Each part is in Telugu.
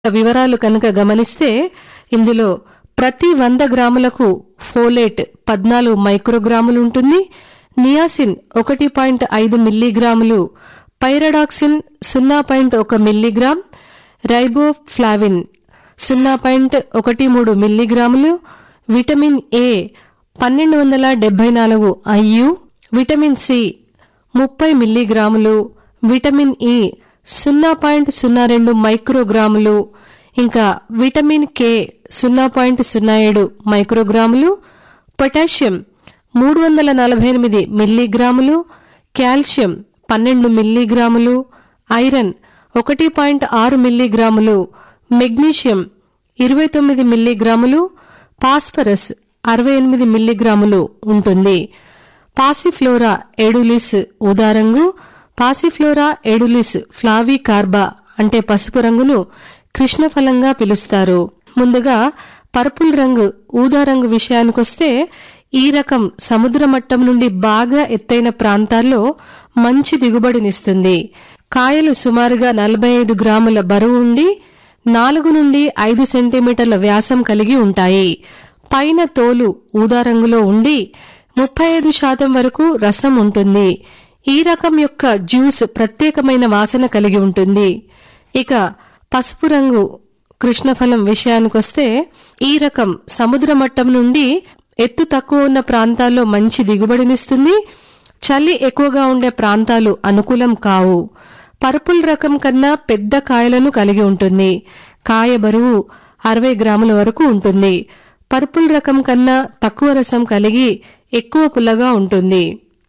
వివరాలు కనుక గమనిస్తే ఇందులో ప్రతి వంద గ్రాములకు ఫోలేట్ పద్నాలుగు మైక్రోగ్రాములు ఉంటుంది నియాసిన్ ఒకటి పాయింట్ ఐదు మిల్లీగ్రాములు పైరడాక్సిన్ సున్నా పాయింట్ ఒక మిల్లీగ్రామ్ రైబోఫ్లావిన్ సున్నా పాయింట్ ఒకటి మూడు మిల్లీగ్రాములు విటమిన్ ఏ పన్నెండు వందల డెబ్బై నాలుగు ఐయు విటమిన్ సి ముప్పై మిల్లీగ్రాములు విటమిన్ ఇ సున్నా పాయింట్ సున్నా రెండు మైక్రోగ్రాములు ఇంకా విటమిన్ కే సున్నా పాయింట్ సున్నా ఏడు మైక్రోగ్రాములు పొటాషియం మూడు వందల నలభై ఎనిమిది మిల్లీగ్రాములు కాల్షియం పన్నెండు మిల్లీగ్రాములు ఐరన్ ఒకటి పాయింట్ ఆరు మిల్లీగ్రాములు మెగ్నీషియం ఇరవై తొమ్మిది మిల్లీగ్రాములు ఫాస్ఫరస్ అరవై ఎనిమిది మిల్లీగ్రాములు ఉంటుంది పాసిఫ్లోరా ఎడులిస్ ఉదారంగు పాసిఫ్లోరా ఎడులిస్ ఫ్లావీ కార్బా అంటే పసుపు రంగును కృష్ణఫలంగా పిలుస్తారు ముందుగా పర్పుల్ రంగు ఊదా రంగు విషయానికొస్తే ఈ రకం సముద్ర మట్టం నుండి బాగా ఎత్తైన ప్రాంతాల్లో మంచి దిగుబడినిస్తుంది కాయలు సుమారుగా నలభై ఐదు గ్రాముల బరువు ఉండి నాలుగు నుండి ఐదు సెంటీమీటర్ల వ్యాసం కలిగి ఉంటాయి పైన తోలు ఊదా రంగులో ఉండి ముప్పై ఐదు శాతం వరకు రసం ఉంటుంది ఈ రకం యొక్క జ్యూస్ ప్రత్యేకమైన వాసన కలిగి ఉంటుంది ఇక పసుపు రంగు కృష్ణఫలం విషయానికొస్తే ఈ రకం సముద్ర మట్టం నుండి ఎత్తు తక్కువ ఉన్న ప్రాంతాల్లో మంచి దిగుబడినిస్తుంది చలి ఎక్కువగా ఉండే ప్రాంతాలు అనుకూలం కావు పర్పుల్ రకం కన్నా పెద్ద కాయలను కలిగి ఉంటుంది కాయ బరువు అరవై గ్రాముల వరకు ఉంటుంది పర్పుల్ రకం కన్నా తక్కువ రసం కలిగి ఎక్కువ పుల్లగా ఉంటుంది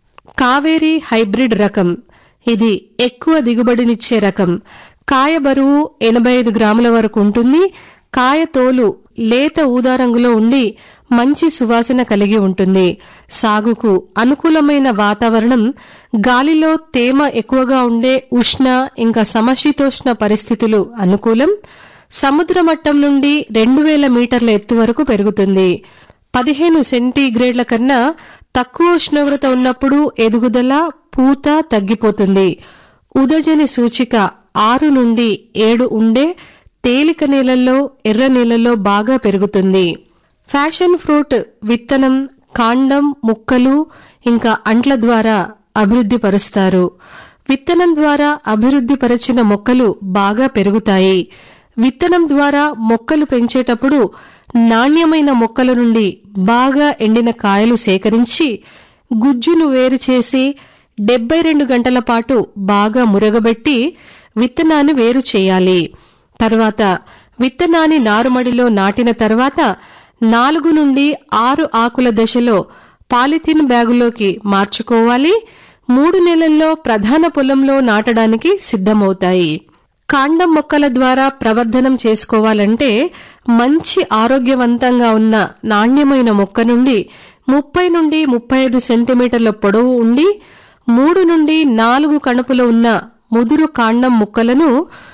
కావేరి హైబ్రిడ్ రకం ఇది ఎక్కువ దిగుబడినిచ్చే రకం కాయ బరువు ఎనభై ఐదు గ్రాముల వరకు ఉంటుంది కాయ తోలు లేత ఊదా రంగులో ఉండి మంచి సువాసన కలిగి ఉంటుంది సాగుకు అనుకూలమైన వాతావరణం గాలిలో తేమ ఎక్కువగా ఉండే ఉష్ణ ఇంకా సమశీతోష్ణ పరిస్థితులు అనుకూలం సముద్ర మట్టం నుండి రెండు వేల మీటర్ల ఎత్తు వరకు పెరుగుతుంది పదిహేను సెంటీగ్రేడ్ల కన్నా తక్కువ ఉష్ణోగ్రత ఉన్నప్పుడు ఎదుగుదల పూత తగ్గిపోతుంది ఉదజని సూచిక ఆరు నుండి ఏడు ఉండే తేలిక నీళ్ళల్లో ఎర్ర నీళ్ళల్లో బాగా పెరుగుతుంది ఫ్యాషన్ ఫ్రూట్ విత్తనం కాండం ముక్కలు ఇంకా అంట్ల ద్వారా అభివృద్ధి పరుస్తారు విత్తనం ద్వారా అభివృద్ధి పరిచిన మొక్కలు బాగా పెరుగుతాయి విత్తనం ద్వారా మొక్కలు పెంచేటప్పుడు నాణ్యమైన మొక్కల నుండి బాగా ఎండిన కాయలు సేకరించి గుజ్జును వేరు చేసి డెబ్బై రెండు గంటల పాటు బాగా మురగబెట్టి విత్తనాన్ని వేరు చేయాలి తర్వాత విత్తనాన్ని నారుమడిలో నాటిన తర్వాత నాలుగు నుండి ఆరు ఆకుల దశలో పాలిథిన్ బ్యాగులోకి మార్చుకోవాలి మూడు నెలల్లో ప్రధాన పొలంలో నాటడానికి సిద్ధమవుతాయి కాండం మొక్కల ద్వారా ప్రవర్ధనం చేసుకోవాలంటే మంచి ఆరోగ్యవంతంగా ఉన్న నాణ్యమైన మొక్క నుండి ముప్పై నుండి ముప్పై ఐదు సెంటీమీటర్ల పొడవు ఉండి మూడు నుండి నాలుగు కణుపులు ఉన్న ముదురు కాండం ముక్కలను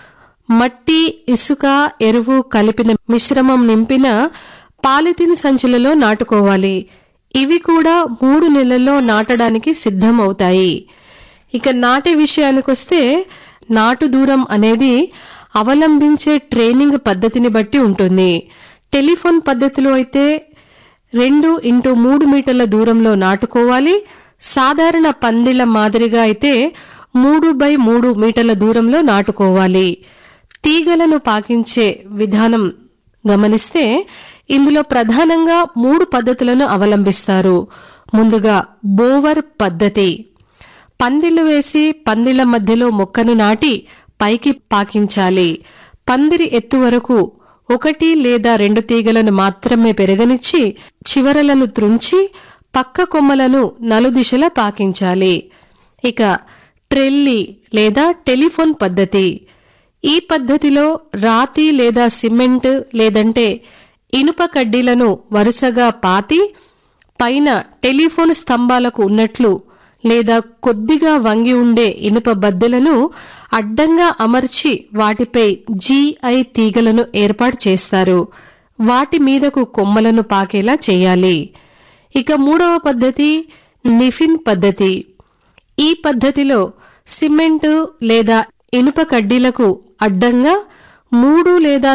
మట్టి ఇసుక ఎరువు కలిపిన మిశ్రమం నింపిన పాలిథిన్ సంచులలో నాటుకోవాలి ఇవి కూడా మూడు నెలల్లో నాటడానికి సిద్ధమవుతాయి ఇక నాటే విషయానికొస్తే నాటు దూరం అనేది అవలంబించే ట్రైనింగ్ పద్ధతిని బట్టి ఉంటుంది టెలిఫోన్ పద్ధతిలో అయితే రెండు ఇంటూ మూడు మీటర్ల దూరంలో నాటుకోవాలి సాధారణ పందిళ్ల మాదిరిగా అయితే మూడు బై మూడు మీటర్ల దూరంలో నాటుకోవాలి తీగలను పాకించే విధానం గమనిస్తే ఇందులో ప్రధానంగా మూడు పద్ధతులను అవలంబిస్తారు ముందుగా బోవర్ పద్ధతి పందిళ్లు వేసి పందిళ్ల మధ్యలో మొక్కను నాటి పైకి పాకించాలి పందిరి ఎత్తు వరకు ఒకటి లేదా రెండు తీగలను మాత్రమే పెరగనిచ్చి చివరలను త్రుంచి పక్క కొమ్మలను నలుదిశలా పాకించాలి ఇక ట్రెల్లి లేదా టెలిఫోన్ పద్ధతి ఈ పద్ధతిలో రాతి లేదా సిమెంట్ లేదంటే ఇనుప కడ్డీలను వరుసగా పాతి పైన టెలిఫోన్ స్తంభాలకు ఉన్నట్లు లేదా కొద్దిగా వంగి ఉండే ఇనుప బద్దెలను అడ్డంగా అమర్చి వాటిపై జీఐ తీగలను ఏర్పాటు చేస్తారు వాటి మీదకు కొమ్మలను పాకేలా చేయాలి ఇక మూడవ పద్ధతి నిఫిన్ పద్ధతి ఈ పద్ధతిలో సిమెంటు లేదా ఇనుప కడ్డీలకు అడ్డంగా మూడు లేదా